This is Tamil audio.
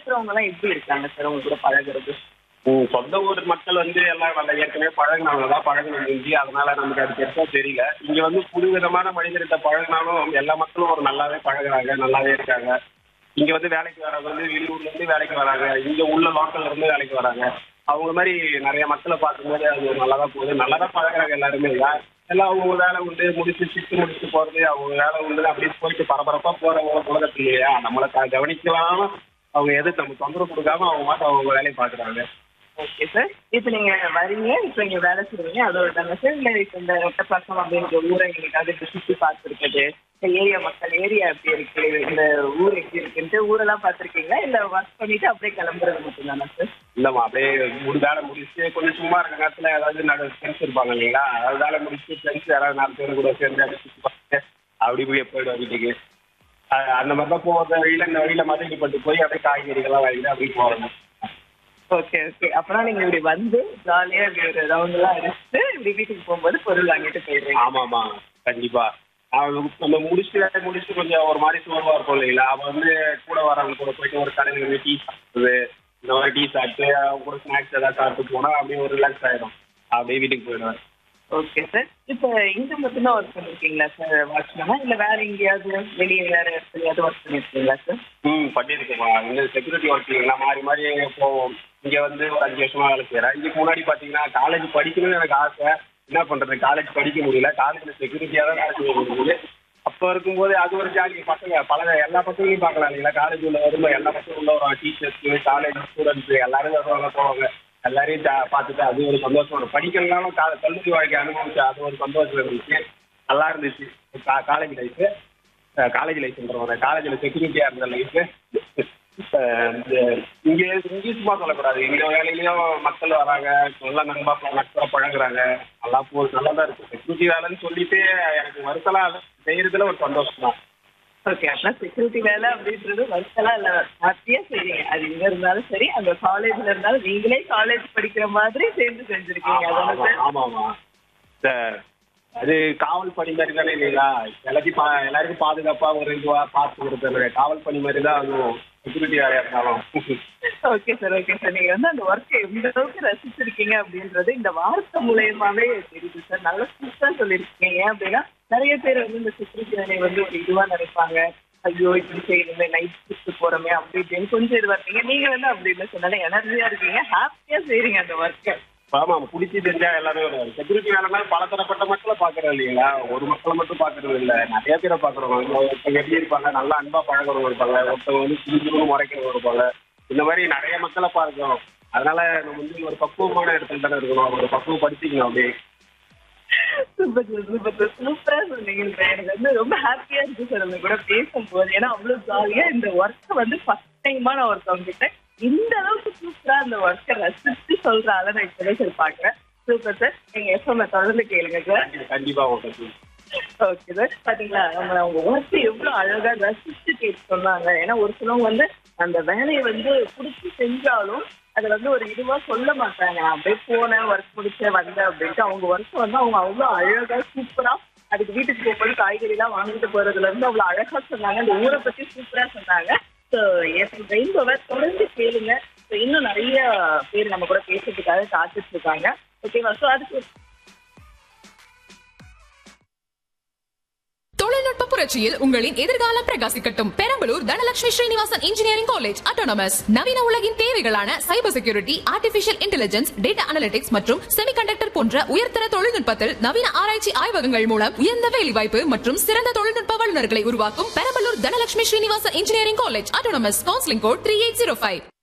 இருக்கிறவங்க எல்லாம் எப்படி இருக்காங்க சார் உங்க கூட பழகுறது ம், சொந்த ஊர் மக்கள் வந்து எல்லாம் நல்ல ஏற்கனவே பழகினவங்க தான் பழகின முடிஞ்சு அதனால நமக்கு அது பெருசா தெரியல இங்க வந்து புது விதமான மனிதர்கிட்ட பழகினாலும் எல்லா மக்களும் ஒரு நல்லாவே பழகுறாங்க நல்லாவே இருக்காங்க இங்க வந்து வேலைக்கு வரவங்க வந்து வெளியூர்ல இருந்து வேலைக்கு வராங்க இங்க உள்ள லோக்கல்ல இருந்து வேலைக்கு வராங்க அவங்க மாதிரி நிறைய மக்களை பார்க்கும்போது அது நல்லா தான் போகுது நல்லா தான் பழகுறாங்க எல்லாருமே யா- எல்லாம் அவங்க வேலை உண்டு முடிச்சு சிட்டு முடிச்சுட்டு போறது அவங்க வேலை உண்டு அப்படியே போயிட்டு பரபரப்பா போறவங்க உலகத்துல இல்லையா நம்மளை க- கவனிக்கலாம் அவங்க எது நம்ம தொந்தரவு கொடுக்காம அவங்க மாட்டம் அவங்க வேலையை பாக்குறாங்க ஓகே சார் இப்போ நீங்க வரீங்க இப்போ இங்க வேலை செய்றீங்க அதோட தானே சார் இல்லை இப்போ இந்த ரெட்டப்பாக்கம் அப்படின்ற ஊரை எங்களுக்காக இப்ப சுற்றி பார்த்துருக்குது இந்த ஏரியா மக்கள் ஏரியா எப்படி இருக்கு இந்த ஊர் எப்படி இருக்குன்ட்டு ஊரெல்லாம் பார்த்துருக்கீங்களா இல்லை ஒர்க் பண்ணிட்டு அப்படியே கிளம்புறது மட்டும்தானா சார் இல்லம்மா அப்படியே ஒரு வேலை முடிச்சு கொஞ்சம் சும்மா இருக்க நேரத்துல ஏதாவது நடு ஃப்ரெண்ட்ஸ் இருப்பாங்க இல்லைங்களா அதாவது வேலை முடிச்சு ஃப்ரெண்ட்ஸ் யாராவது நாலு பேர் கூட சேர்ந்து அப்படி சுத்தி பார்த்துட்டு அப்படி போய் போயிடுவோம் வீட்டுக்கு அஹ் அந்த மாதிரி தான் போகிற வழியில இந்த வழியில மதுரைப்பட்டு போய் அப்படியே காய்கறிகள்லாம் வாங்கிட்டு அப்படியே போகிறோம் ஓகே ஓகே அப்புறம் நீங்க இப்படி வந்து ஜாலியா இப்படி ஒரு ரவுண்ட்லாம் அடிச்சுட்டு இப்படி வீட்டுக்கு போகும்போது பொருள் வாங்கிட்டு போயிடுறீங்க ஆமாம்மா கண்டிப்பா அவன் நம்ம முடிச்சுட்டு வேலை முடிச்சுட்டு கொஞ்சம் ஒரு மாதிரி சோர்வா இருக்கும் இல்லைங்களா அவன் வந்து கூட வரவங்க கூட போயிட்டு ஒரு கடையில் போய் டீ சாப்பிடுறது இந்த மாதிரி டீ சாப்பிட்டு அவங்க கூட ஸ்நாக்ஸ் ஏதாவது சாப்பிட்டு போனா அப்படியே ஒரு ரிலாக்ஸ் ஆயிடும் அப்படியே வீட்டுக்கு போயிடுவேன் ஓகே சார் இப்போ இங்க மட்டும்தான் ஒர்க் பண்ணிருக்கீங்களா சார் வாட்ச்மேனா இல்ல வேற எங்கேயாவது வெளியே வேற இடத்துலயாவது ஒர்க் பண்ணிருக்கீங்களா சார் ம் பண்ணியிருக்கேம்மா இங்கே செக்யூரிட்டி ஒர்க் இல்லைங்களா மாறி மாறி போவோம் இங்கே வந்து ஒரு அஞ்சு வருஷமா வேலை செய்கிறேன் இதுக்கு முன்னாடி பார்த்தீங்கன்னா காலேஜ் படிக்கணும்னு எனக்கு ஆசை என்ன பண்ணுறது காலேஜ் படிக்க முடியல காலேஜில் செக்யூரிட்டியாக தான் வேலை செய்ய முடியுது அப்போ இருக்கும்போது அது ஒரு ஜாலி பசங்க பல எல்லா பசங்களையும் பார்க்கலாம் இல்லைங்களா காலேஜ் உள்ள வரும்போது எல்லா பசங்களும் உள்ள வருவாங்க டீச்சர்ஸு காலேஜ் ஸ்டூடெண்ட்ஸு எல்லாரும் வருவாங்க போவாங்க எல்லாரையும் ஜா பார்த்துட்டு அது ஒரு சந்தோஷம் வரும் படிக்கலனாலும் கா கல்லூரி வாழ்க்கை அனுபவிச்சு அது ஒரு சந்தோஷம் இருந்துச்சு நல்லா இருந்துச்சு கா காலேஜ் லைஃபு காலேஜ் லைஃப்ன்றவங்க காலேஜில் செக்யூரிட்டியாக இருந்த லைஃபு இங்கே இங்கே சும்மா சொல்லக்கூடாது எங்க வேலையிலயும் மக்கள் வராங்க நல்லா நண்பா நட்பா பழகுறாங்க நல்லா போ நல்லா தான் இருக்கு செக்யூரிட்டி வேலைன்னு சொல்லிட்டு எனக்கு வருஷலாம் செய்யறதுல ஒரு சந்தோஷம் தான் ஓகே அப்படின்னா செக்யூரிட்டி வேலை அப்படின்றது வருஷம்லாம் இல்ல ஹாப்பியா செய்றீங்க அது இங்க இருந்தாலும் சரி அந்த காலேஜ்ல இருந்தாலும் நீங்களே காலேஜ் படிக்கிற மாதிரி சேர்ந்து செஞ்சிருக்கீங்க அதானே சார் ஆமாமா சார் அது காவல் பணி மாதிரி தானே இல்லைங்களா எல்லாத்தையும் பா எல்லாருக்கும் பாதுகாப்பா ஒரு இதுவா பார்த்து கொடுத்துருங்க காவல் பணி மாதிரி தான் அதுவும் செக்யூரிட்டி வேலையா இருந்தாலும் ஓகே சார் ஓகே சார் நீங்க வந்து அந்த ஒர்க்கை எந்த அளவுக்கு ரசிச்சிருக்கீங்க அப்படின்றது இந்த வார்த்தை மூலயமாவே தெரியுது சார் நல்லா சூப்பரா சொல்லியிருக்கீங்க ஏன் அப்படின்னா நிறைய பேர் வந்து இந்த செக்யூரிட்டி வேலையை வந்து ஒரு இதுவா நினைப்பாங்க ஐயோ இப்படி செய்யணுமே நைட் ஷிஃப்ட் போறோமே அப்படி இப்படின்னு கொஞ்சம் இதுவா இருக்கீங்க நீங்க வந்து அப்படி இல்லை சொன்னாலும் எனர்ஜியா இருக்கீங்க ஹாப்பியா செய்றீங்க அந்த ஒர்க்கை ஆமா பிடிச்சி தெரிஞ்சா எல்லாமே வருவாங்க செக்யூரிட்டி வேலைன்னா பலதரப்பட்ட மக்களை பாக்குறது இல்லைங்களா ஒரு மக்களை மட்டும் பாக்குறது இல்ல நிறைய பேரை பாக்குறோம் ஒருத்தவங்க எப்படி இருப்பாங்க நல்லா அன்பா பழகிறவங்க இருப்பாங்க ஒருத்தவங்க வந்து சிரிக்கணும் முறைக்கிறவங்க இருப்பாங்க இந்த மாதிரி நிறைய மக்களை பார்க்கிறோம் அதனால நம்ம வந்து ஒரு பக்குவமான இடத்துல தானே இருக்கணும் ஒரு பக்குவம் படிச்சுக்கணும் அப்படியே சூப்பர் சார் சூப்பர் சார் சூப்பரா சொன்னீங்க சார் எனக்கு வந்து ரொம்ப ஹாப்பியா இருக்கு சார் உங்க கூட பேசும்போது ஏன்னா அவ்வளவு ஜாலியா இந்த ஒர்க்கை வந்து ஃபர்ஸ்ட் டைமா நான் ஒருத்தவங்க கிட்ட இந்த அளவுக்கு சூப்பரா அந்த ஒர்க்கை ரசிச்சு சொல்ற ஆளை நான் இப்பதான் சார் பாக்குறேன் சூப்பர் சார் நீங்க எஃப்எம் தொடர்ந்து கேளுங்க சார் கண்டிப்பா உங்களுக்கு ஓகே சார் பாத்தீங்களா நம்ம அவங்க ஒர்க் எவ்வளவு அழகா ரசிச்சு கேட்டு சொன்னாங்க ஏன்னா ஒரு சிலவங்க வந்து அந்த வேலையை வந்து பிடிச்சி செஞ்சாலும் அதை வந்து ஒரு இதுவா சொல்ல மாட்டாங்க நான் அப்படியே போனேன் ஒர்க் முடிச்சேன் வந்தேன் அப்படின்ட்டு அவங்க ஒர்க் வந்து அவங்க அவ்வளவு அழகா சூப்பரா அதுக்கு வீட்டுக்கு போகும்போது காய்கறி எல்லாம் வாங்கிட்டு போறதுல இருந்து அவ்வளவு அழகா சொன்னாங்க அந்த ஊரை பத்தி சூப்பரா சொன்னாங்க ஸோ என் ரெயின்போவை தொடர்ந்து கேளுங்க ஸோ இன்னும் நிறைய பேர் நம்ம கூட பேசுறதுக்காக காத்துட்டு இருக்காங்க ஓகேவா ஸோ அதுக்கு தொழில்நுட்ப புரட்சியில் உங்களின் எதிர்காலம் பிரகாசிக்கட்டும் Perambalur Dhanalakshmi Srinivasan engineering college autonomous நவீன உலகின் தேவைகளான cyber security artificial intelligence data analytics மற்றும் செமிகண்டக்டர் போன்ற உயர்தர தொழில்நுட்பத்தில் நவீன ஆராய்ச்சி ஆய்வகங்கள் மூலம் உயர்ந்த வேலைவாய்ப்பு மற்றும் சிறந்த தொழில்நுட்ப வல்லுநர்களை உருவாக்கும் Perambalur Dhanalakshmi Srinivasan engineering college autonomous counselling code three eight zero five